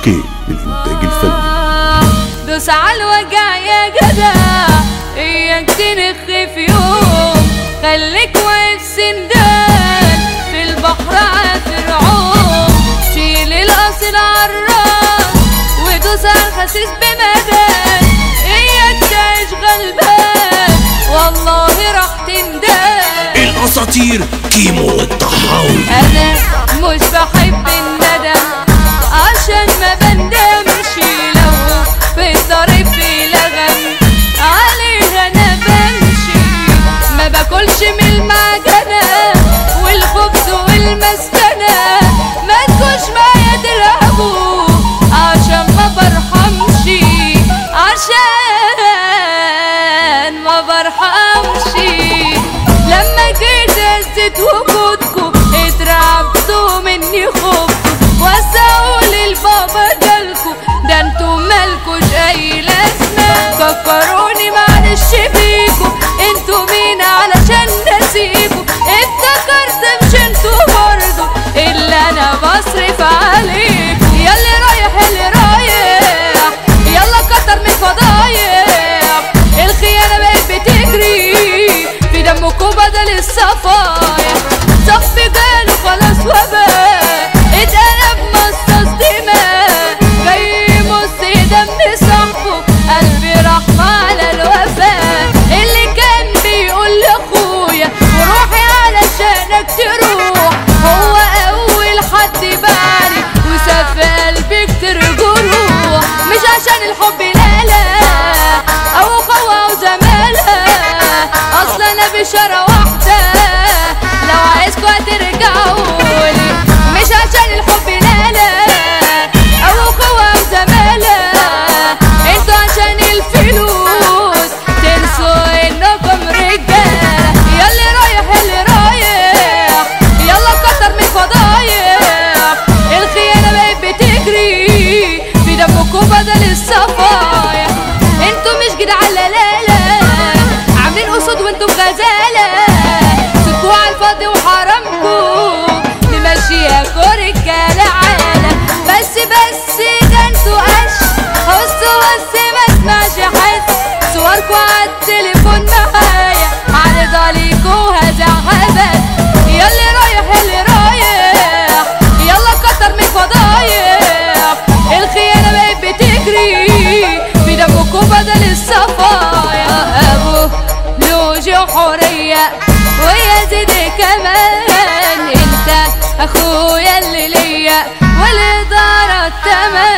كي للإنتاج الفني دوس على الوجع يا جدع اياك تنخ في يوم خليك واقف سندان في البحر على فرعون شيل الاصل عالراس ودوس على الخسيس بمدان اياك تعيش غلبان والله راح تندان الأساطير كيمو الطحاوي انا مش بحب الندم عشان ما بندمش لو في الطريق في لغم عليه انا بمشي ما باكلش من المعجنة والخبز والمسكنة ما تكونش معايا تلعبوا عشان ما برحمش عشان ما برحمش لما جيت هزت وجودكم اترعبتوا مني خفتوا وسعوا للبابا جالكوا ده انتوا مالكوش اي لازمة فكروني معلش بيكوا انتوا مين علشان نسيكوا افتكرت مش انتوا برضو الا انا بصرف عليكوا ياللي رايح ياللي رايح يلا كتر من فضايح الخيانة بقت بتجري في دمكم بدل الصفايح صف جاله خلاص وباء اتقلب مصاص دماء جاي يمص دم صاحبه قلبي رحمة على الوفاء اللي كان بيقول لاخويا وروحي علشانك تروح هو اول حد بعني وساب في قلبي كتير جروح مش عشان الحب لا لا او قوة او زمالة اصلا انا بشارة واحدة لو عايزكوا هترجعولي مش عشان الحب لا لا او قوة او زمالة انتوا عشان الفلوس تنسوا انكم رجالة ياللي رايح ياللي رايح يلا كتر من فضايح الخيانة بقت بتجري في دمكم بدل الصفايح انتوا مش جدعان لا لا لا عاملين اسود وانتوا بغزالة سكوا على الفاضي وحرامكم نمشيها رجالة عالة بس بس ده انتوا قش بصوا بس ما اسمعش حس صوركوا على التليفون معايا عرض عليكوا هزعبت ياللي رايح ياللي رايح يلا كتر من فضايح الخيانة بقت بتجري في دمكم بدل الصفايا ابو لوجي حرية ويزيد كمان انت اخويا اللي ليا والادارة التمام